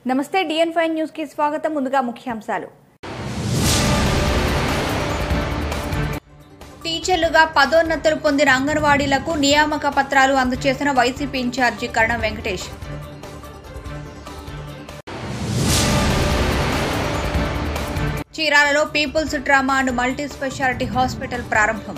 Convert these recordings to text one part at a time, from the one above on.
నమస్తే డిఎన్ five news కి స్వాగతం ముందుగా ముఖ్యాంశాలు టీచర్లుగా పదోన్నతులు పొందిన అంగన్వాడీలకు నియామక పత్రాలు అందజేసిన వైసీపీ ఇన్ఛార్జి కరణం వెంకటేష్ చీరాలలో peoples trauma and multi speciality hospital ప్రారంభం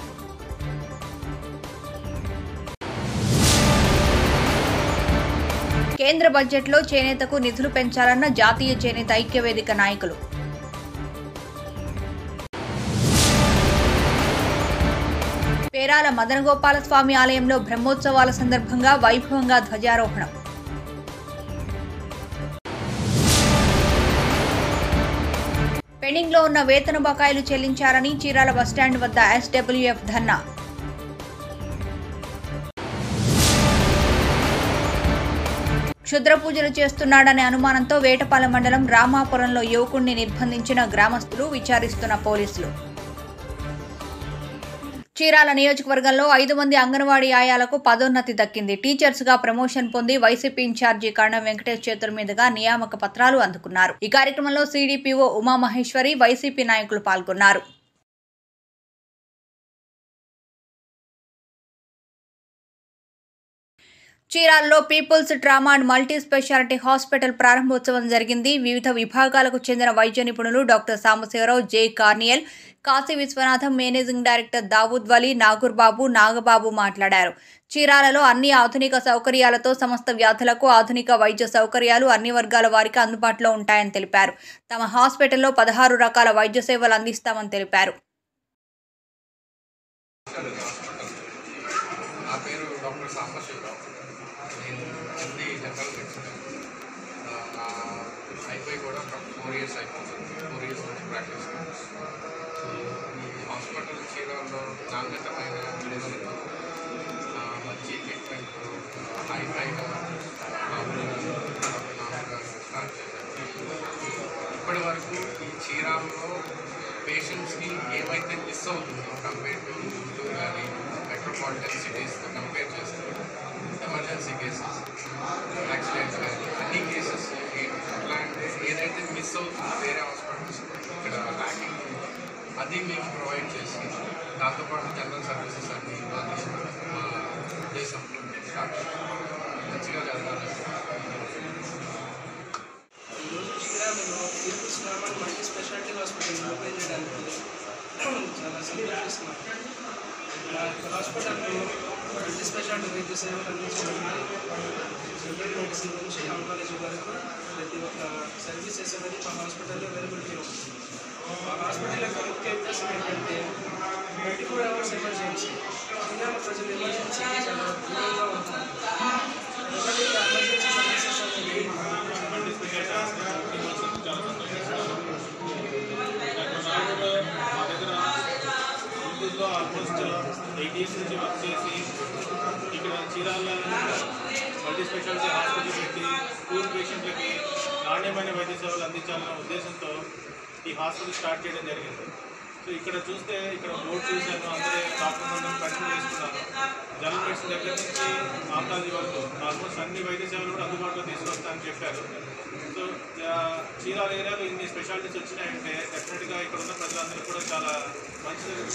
కేంద్ర బడ్జెట్లో చేనేతకు నిధులు పెంచాలన్న జాతీయ చేనేత ఐక్యవేదిక నాయకులు పేరాల మదనగోపాల స్వామి ఆలయంలో బ్రహ్మోత్సవాల సందర్భంగా వైభవంగా ధ్వజారోహణం పెండింగ్లో ఉన్న వేతన బకాయిలు చెల్లించారని చీరాల బస్టాండ్ వద్ద ఎస్డబ్ల్యూఎఫ్ ధర్నా క్షుద్ర పూజలు చేస్తున్నాడనే అనుమానంతో వేటపాలెం మండలం రామాపురంలో యువకుణ్ణి నిర్బంధించిన గ్రామస్తులు విచారిస్తున్న పోలీసులు చీరాల నియోజకవర్గంలో ఐదు మంది అంగన్వాడీ ఆయాలకు పదోన్నతి దక్కింది టీచర్స్ గా ప్రమోషన్ పొంది వైసీపీ ఇన్ఛార్జి కర్ణం వెంకటేష్ చేతుల మీదుగా నియామక పత్రాలు అందుకున్నారు ఈ కార్యక్రమంలో సీడీపీఓ ఉమామహేశ్వరి వైసీపీ నాయకులు పాల్గొన్నారు చీరాల్లో peoples trauma and multi speciality hospital ప్రారంభోత్సవం జరిగింది వివిధ విభాగాలకు చెందిన వైద్య నిపుణులు డాక్టర్ సాంబశివరావు జే కార్నియల్ కాశీ విశ్వనాథం మేనేజింగ్ డైరెక్టర్ దావూద్ వలీ నాగూర్ బాబు నాగబాబు మాట్లాడారు చీరాలలో అన్ని ఆధునిక సౌకర్యాలతో సమస్త వ్యాధులకు ఆధునిక వైద్య సౌకర్యాలు అన్ని వర్గాల వారికి అందుబాటులో ఉంటాయని తెలిపారు తమ హాస్పిటల్లో పదహారు రకాల వైద్య సేవలు అందిస్తామని తెలిపారు నా పేరు డాక్టర్ సాంబశివరావు నేను హిందీ జనరల్ మెడిసిన్ ఆ, నా అయిపోయి కూడా ఫోర్ ఇయర్స్ అయిపోతుంది ఫోర్ ఇయర్స్ నుంచి ప్రాక్టీస్ సో ఈ హాస్పిటల్ చీరాల్లో నాణ్యతమైన మెడిసిన్ ఆ, మంచి ట్రీట్మెంట్ హైఫైగా మామూలుగా నార్మల్గా స్టార్ట్ చేశాను ఇప్పటి వరకు ఈ చీరాల్లో పేషెంట్స్కి ఏమైతే మిస్ అవుతుందో కంపేర్ టు గుంటూరు కానీ మెట్రోపాలిటన్ సిటీస్తో కంపేర్ చేస్తే ఎమర్జెన్సీ కేసెస్ యాక్సిడెంట్స్ కానీ అన్ని కేసెస్ ఎట్లా అంటే ఏదైతే మిస్ అవుతుందో వేరే హాస్పిటల్స్ ఇక్కడ ల్యాకింగ్ అది మేము ప్రొవైడ్ చేసి దాంతోపాటు జనరల్ సర్వీసెస్ అన్ని ఇవ్వాలి మా ఉద్దేశంలో స్టార్ట్ చేసాం. మంచిగా జరగాలి ఈరోజు Sriramulu peoples normal multi speciality hospital open చేయడానికి చాలా సంతోషిస్తున్నాం మా యొక్క హాస్పిటల్లో మల్టీ స్పెషాలిటీ వైద్య సేవలు అందించడానికి జనరల్ మెడిసిన్ నుంచి ఆంకాలజీ వరకు ప్రతి ఒక్క సర్వీసెస్ అనేది మా హాస్పిటల్లో అవైలబిలిటీ ఉంది మా హాస్పిటల్ యొక్క ముఖ్య ఉద్దేశం ఏంటంటే twenty four hours emergency Srirama ప్రజలు ఎమర్జెన్సీకి చాలా దూరంగా ఉంటారు ఒకటి ఎమర్జెన్సీ సర్వీసెస్ అనేది మా దగ్గర గుంటూరులో ఆల్మోస్ట్ ఎయిట్ ఇయర్స్ నుంచి వర్క్ చేసి ఇక్కడ చీరాల మల్టీ స్పెషాలిటీ హాస్పిటల్ పెట్టి పూర్ పేషెంట్లకి నాణ్యమైన వైద్య సేవలు అందించాలన్న ఉద్దేశంతో ఈ హాస్పిటల్ స్టార్ట్ చేయడం జరిగింది సో ఇక్కడ చూస్తే ఇక్కడ బోర్డు చూశాను అందరూ డాక్టర్స్ అందరూ కంటిన్యూ చేస్తున్నారు జనరల్ మెడిసిన్ దగ్గర నుంచి ఆంకాలజీ వరకు ఆల్మోస్ట్ అన్ని వైద్య సేవలు కూడా అందుబాటులో తీసుకొస్తానని చెప్పారు సో ఆ, చీరాల ఏరియాలో ఇన్ని స్పెషాలిటీస్ వచ్చినాయంటే డెఫినెట్గా ఇక్కడ ఉన్న ప్రజలందరికీ కూడా చాలా మంచిది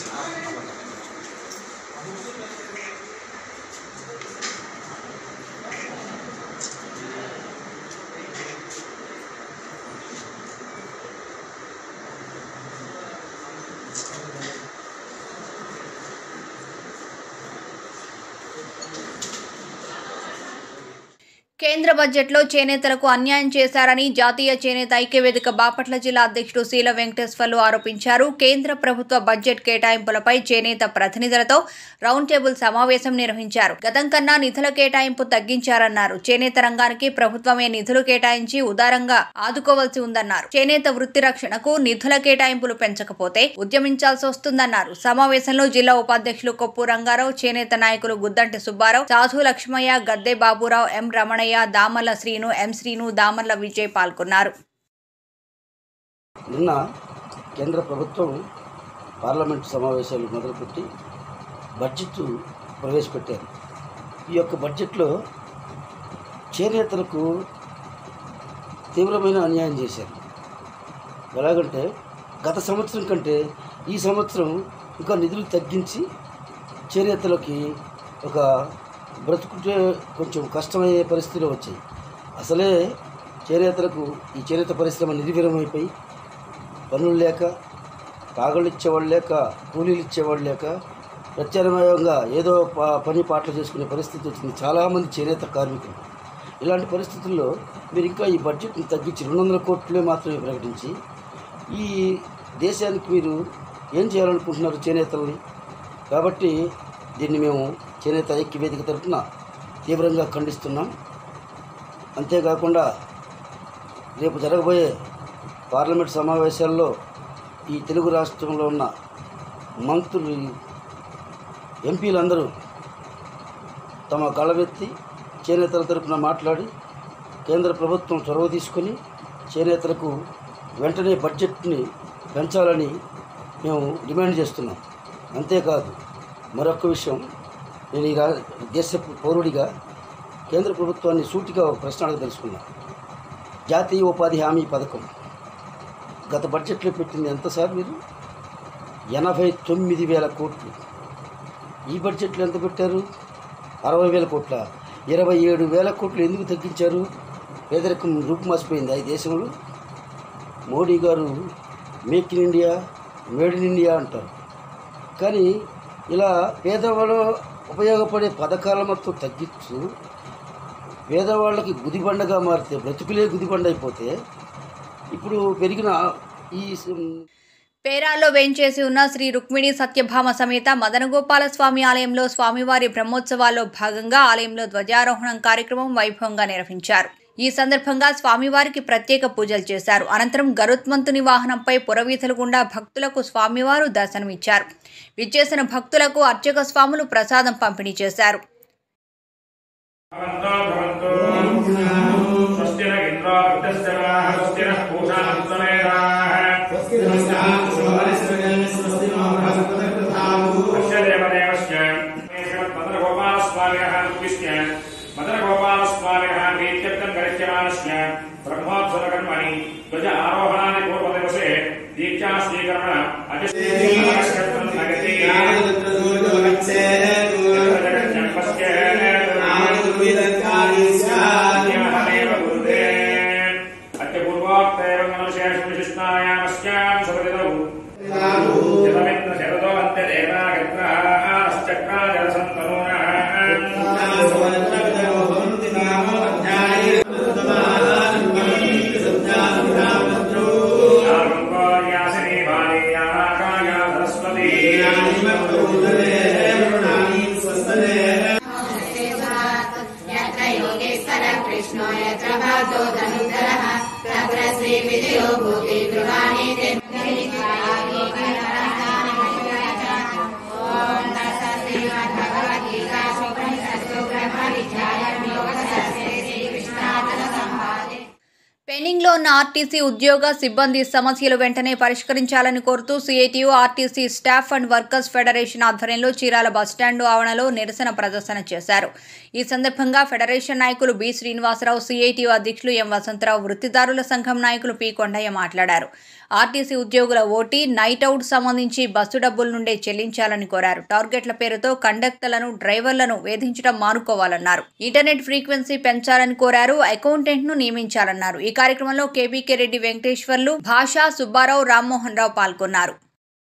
కేంద్ర బడ్జెట్లో చేనేతలకు అన్యాయం చేశారని జాతీయ చేనేత ఐక్యవేదిక బాపట్ల జిల్లా అధ్యక్షుడు శీల వెంకటేశ్వర్లు ఆరోపించారు కేంద్ర ప్రభుత్వ బడ్జెట్ కేటాయింపులపై చేనేత ప్రతినిధులతో రౌండ్ టేబుల్ సమావేశం నిర్వహించారు గతం కన్నా నిధుల కేటాయింపు తగ్గించారన్నారు చేనేత రంగానికి ప్రభుత్వమే నిధులు కేటాయించి ఉదారంగా ఆదుకోవాల్సి ఉందన్నారు చేనేత వృత్తి రక్షణకు నిధుల కేటాయింపులు పెంచకపోతే ఉద్యమించాల్సి వస్తుందన్నారు సమావేశంలో జిల్లా ఉపాధ్యక్షులు కొప్పు రంగారావు చేనేత నాయకులు గుద్దంటి సుబ్బారావు సాధు లక్ష్మయ్య గద్దె బాబురావు ఎం రమణయ్య దామర్ల శ్రీను ఎం శ్రీను దామర్ల విజయ్ పాల్గొన్నారు నిన్న కేంద్ర ప్రభుత్వం పార్లమెంట్ సమావేశాలు మొదలుపెట్టి బడ్జెట్ ప్రవేశపెట్టారు ఈ యొక్క బడ్జెట్లో చేనేతలకు తీవ్రమైన అన్యాయం చేశారు ఎలాగంటే గత సంవత్సరం కంటే ఈ సంవత్సరం ఇంకా నిధులు తగ్గించి చేనేతలకి ఒక బ్రతుకుంటే కొంచెం కష్టమయ్యే పరిస్థితిలో వచ్చాయి అసలే చేనేతలకు ఈ చేనేత పరిశ్రమ నిర్వీర్యమైపోయి పనులు లేక కాగళ్ళు ఇచ్చేవాళ్ళు లేక కూలీలు ఇచ్చేవాళ్ళు లేక ప్రత్యామ్నాయంగా ఏదో ప- పని పాటలు చేసుకునే పరిస్థితి వచ్చింది చాలామంది చేనేత కార్మికులు ఇలాంటి పరిస్థితుల్లో మీరు ఇంకా ఈ బడ్జెట్ని తగ్గించి రెండు వందల కోట్లే మాత్రమే ప్రకటించి ఈ దేశానికి మీరు ఏం చేయాలనుకుంటున్నారు చేనేతల్ని కాబట్టి దీన్ని మేము చేనేత ఐక్య వేదిక తరఫున తీవ్రంగా ఖండిస్తున్నాం అంతేకాకుండా రేపు జరగబోయే పార్లమెంట్ సమావేశాల్లో ఈ తెలుగు రాష్ట్రంలో ఉన్న మంత్రులు ఎంపీలందరూ తమ గళవెత్తి చేనేతల తరపున మాట్లాడి కేంద్ర ప్రభుత్వం చొరవ తీసుకొని చేనేతలకు వెంటనే బడ్జెట్ని పెంచాలని మేము డిమాండ్ చేస్తున్నాం అంతేకాదు మరొక విషయం నేను ఈ రా దేశ పౌరుడిగా కేంద్ర ప్రభుత్వాన్ని సూటిగా ఒక ప్రశ్న అడగదలుచుకున్నాను జాతీయ ఉపాధి హామీ పథకం గత బడ్జెట్లో పెట్టింది ఎంత సార్ మీరు ఎనభై తొమ్మిది వేల కోట్లు ఈ బడ్జెట్లో ఎంత పెట్టారు అరవై వేల కోట్ల ఇరవై ఏడు వేల కోట్లు ఎందుకు తగ్గించారు పేదరికం రూపుమాసిపోయింది ఈ దేశంలో Modi garu make in India made in India అంటారు కానీ ఇలా పేదవాళ్ళు ఉపయోగపడే పథకాల మొత్తం తగ్గించు పేదవాళ్ళకి గుదిబండగా మారితే బ్రతుకులే గుదిబండ అయిపోతే ఇప్పుడు పెరిగిన ఈ సం- పేరాల్లో వేంచేసి ఉన్న శ్రీ రుక్మిణి సత్యభామ సమేత మదనగోపాల స్వామి ఆలయంలో స్వామివారి బ్రహ్మోత్సవాల్లో భాగంగా ఆలయంలో ధ్వజారోహణం కార్యక్రమం వైభవంగా నిర్వహించారు ఈ సందర్భంగా స్వామివారికి ప్రత్యేక పూజలు చేశారు అనంతరం గరుత్మంతుని వాహనంపై పురవీధుల గుండా భక్తులకు స్వామివారు దర్శనమిచ్చారు విచ్చేసిన భక్తులకు అర్చక స్వాములు ప్రసాదం పంపిణీ చేశారు భవంతో భవంతో స్వస్తి న ఇంద్రో వృద్ధశ్చరాः స్వస్తి నః పూషా పశ్య దేవదేవస్య మదనగోపాలస్వామినः నిర్దిశ్య మదనగోపాలస్వామినः ప్రీత్యర్థం గరిష్యమానస్య బ్రహ్మోత్సవకర్మణి ధ్వజ ఆరోహణాది పూర్వదివసే దీక్షా స్వీకరణ అజస్కర్తం నగతి జ్ఞానమేవ గురుదే అత్యపూర్వోక్తైవం మనుశేషం విశిష్టాయామస్యాం సుపతిదౌ జలమిత్ర శరదో అంత్యదేవాగత్రాశ్చక్రా జలసంతనూనా యాసిని బాలి యానాకాయ సరస్వతి పెండింగ్ లో ఉన్న ఆర్టీసీ ఉద్యోగ సిబ్బంది సమస్యలు వెంటనే పరిష్కరించాలని కోరుతూ CITU RTC staff and workers federation ఆధ్వర్యంలో చీరాల బస్టాండు ఆవరణలో నిరసన ప్రదర్శన చేశారు ఈ సందర్భంగా ఫెడరేషన్ నాయకులు బి శ్రీనివాసరావు సిఐటియు అధ్యక్షులు ఎం వసంతరావు వృత్తిదారుల సంఘం నాయకులు పి కొండయ్య మాట్లాడారు ఆర్టీసీ ఉద్యోగుల ఓటీ నైట్ అవుట్ సంబంధించి బస్సు డబ్బుల నుండే చెల్లించాలని కోరారు టార్గెట్ల పేరుతో కండక్టర్లను డ్రైవర్లను వేధించడం మానుకోవాలన్నారు ఇంటర్నెట్ ఫ్రీక్వెన్సీ పెంచాలని కోరారు అకౌంటెంట్ ను నియమించాలన్నారు ఈ కార్యక్రమంలో కేబీకే రెడ్డి వెంకటేశ్వర్లు భాషా సుబ్బారావు రామ్మోహన్ రావు పాల్గొన్నారు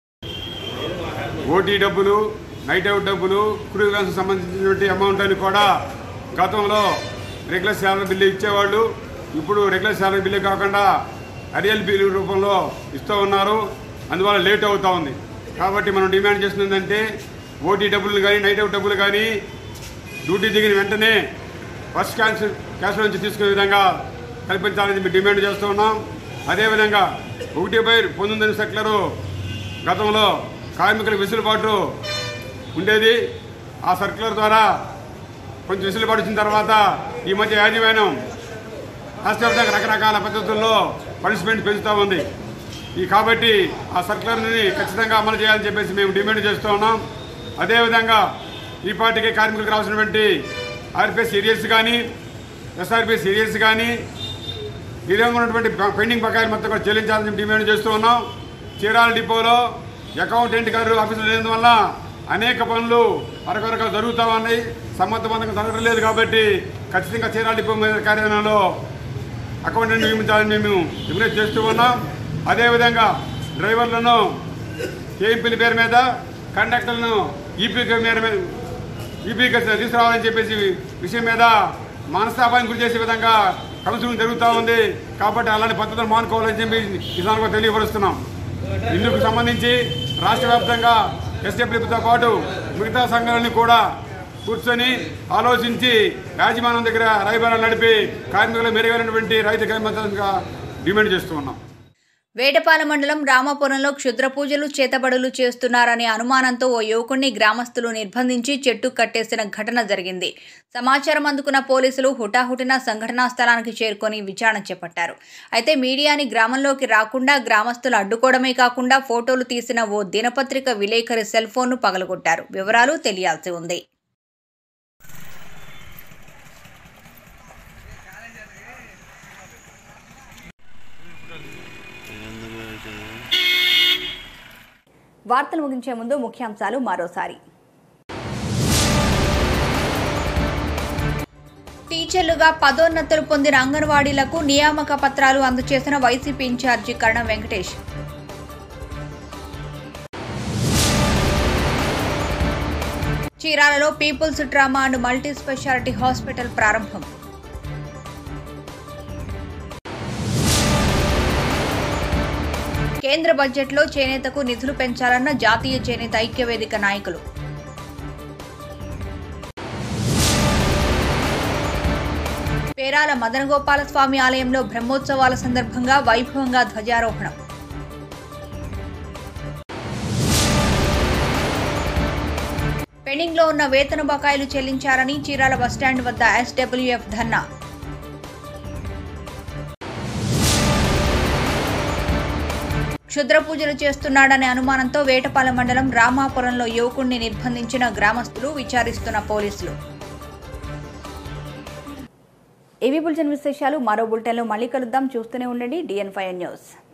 ఓటీ డబ్బులు నైట్ అవుట్ డబ్బులు క్రూవెన్స్ సంబంధించినటువంటి అమౌంట్ అని కూడా గతంలో రెగ్యులర్ శాలరీ బిల్లు ఇచ్చేవాళ్ళు ఇప్పుడు రెగ్యులర్ శాలరీ బిల్లు కాకుండా అరియల్ బిల్లు రూపంలో ఇస్తూ ఉన్నారు అందువల్ల లేట్ అవుతూ ఉంది కాబట్టి మనం డిమాండ్ చేస్తుంది ఏంటంటే ఓటీ డబ్బులు కానీ నైట్ అవుట్ డబ్బులు కానీ డ్యూటీ దిగిన వెంటనే ఫస్ట్ క్యాష్ క్యాష్ నుంచి తీసుకునే విధంగా కల్పించాలని మేము డిమాండ్ చేస్తూ ఉన్నాం అదేవిధంగా ఒకటి బై పంతొమ్మిది సెక్లరు గతంలో కార్మికుల వెసులుబాటు ఉండేది ఆ సర్క్యులర్ ద్వారా కొంచెం వెసులుబాటు వచ్చిన తర్వాత ఈ మధ్య యాజమాన్యం రాష్ట్రవ్యాప్తంగా రకరకాల పద్ధతుల్లో పనిష్మెంట్ పెంచుతూ ఉంది ఈ కాబట్టి ఆ సర్క్యులర్ని ఖచ్చితంగా అమలు చేయాలని చెప్పేసి మేము డిమాండ్ చేస్తూ ఉన్నాం అదేవిధంగా ఈ పార్టీకి కార్మికులకు రావాల్సినటువంటి ఆర్పిఎస్ సీరియల్స్ కానీ ఎస్ఆర్పి సీరియల్స్ కానీ విధంగా ఉన్నటువంటి ప- పెండింగ్ బకాయిలు మొత్తం కూడా చెల్లించాలని డిమాండ్ చేస్తూ ఉన్నాం చీరాల డిపోలో అకౌంటెంట్ గారు ఆఫీసులో లేనందువల్ల అనేక పనులు అరకొరక జరుగుతూ ఉన్నాయి సమర్థవంతంగా జరగడం లేదు కాబట్టి ఖచ్చితంగా చీరాల డిపో మీద కార్యాలయంలో అకౌంటెంట్ నియమించాలని మేము విజ్ఞప్తి చేస్తూ ఉన్నాం అదేవిధంగా డ్రైవర్లను కేఎంపీల పేరు మీద కండక్టర్లను ఈపీ మీద ఈపీకి తీసుకురావాలని చెప్పేసి విషయం మీద మనస్తాపానికి గురి చేసే విధంగా కౌన్సిలింగ్ జరుగుతూ ఉంది కాబట్టి అలాంటి పద్ధతులు మానుకోవాలని చెప్పి ఈ సందర్భంగా తెలియపరుస్తున్నాం ఇందుకు సంబంధించి రాష్ట్ర వ్యాప్తంగా ఎస్డబ్ల్యూతో పాటు మిగతా సంఘాలని కూడా కూర్చొని ఆలోచించి యాజమాన్యం దగ్గర రైబారాలు నడిపి కార్మికులు మెరుగైనటువంటి రైతు కైమతంగా డిమాండ్ చేస్తూ ఉన్నాం వేటపాల మండలం రామాపురంలో క్షుద్ర పూజలు చేతబడులు చేస్తున్నారనే అనుమానంతో ఓ యువకుణ్ణి గ్రామస్తులు నిర్బంధించి చెట్టు కట్టేసిన ఘటన జరిగింది సమాచారం అందుకున్న పోలీసులు హుటాహుటిన సంఘటనా స్థలానికి చేరుకొని విచారణ చేపట్టారు అయితే మీడియాని గ్రామంలోకి రాకుండా గ్రామస్తులు అడ్డుకోవడమే కాకుండా ఫోటోలు తీసిన ఓ దినపత్రిక విలేకరి సెల్ ఫోన్ను పగలగొట్టారు వివరాలు తెలియాల్సి ఉంది వార్తలు ముగించే ముందు ముఖ్యాంశాలు మరోసారి టీచర్లుగా పదోన్నతులు పొందిన అంగన్వాడీలకు నియామక పత్రాలు అందజేసిన వైసీపీ ఇన్ఛార్జి కరణం వెంకటేష్ చీరాలలో peoples trauma and multi speciality hospital ప్రారంభం కేంద్ర బడ్జెట్లో చేనేతకు నిధులు పెంచాలన్న జాతీయ చేనేత ఐక్యవేదిక నాయకులు పేరాల మదనగోపాల స్వామి ఆలయంలో బ్రహ్మోత్సవాల సందర్భంగా వైభవంగా ధ్వజారోహణం పెండింగ్లో ఉన్న వేతన బకాయిలు చెల్లించారని చీరాల బస్టాండ్ వద్ద ఎస్డబ్ల్యూఎఫ్ ధర్నా క్షుద్ర పూజలు చేస్తున్నాడనే అనుమానంతో వేటపాలెం మండలం రామాపురంలో యువకుణ్ణి నిర్బంధించిన గ్రామస్తులు విచారిస్తున్న పోలీసులు ఏవి బులెటిన్ విశేషాలు మరో బులెటిన్లో మళ్ళీ కలుద్దాం చూస్తూనే ఉండండి డిఎన్ ఫైవ్ న్యూస్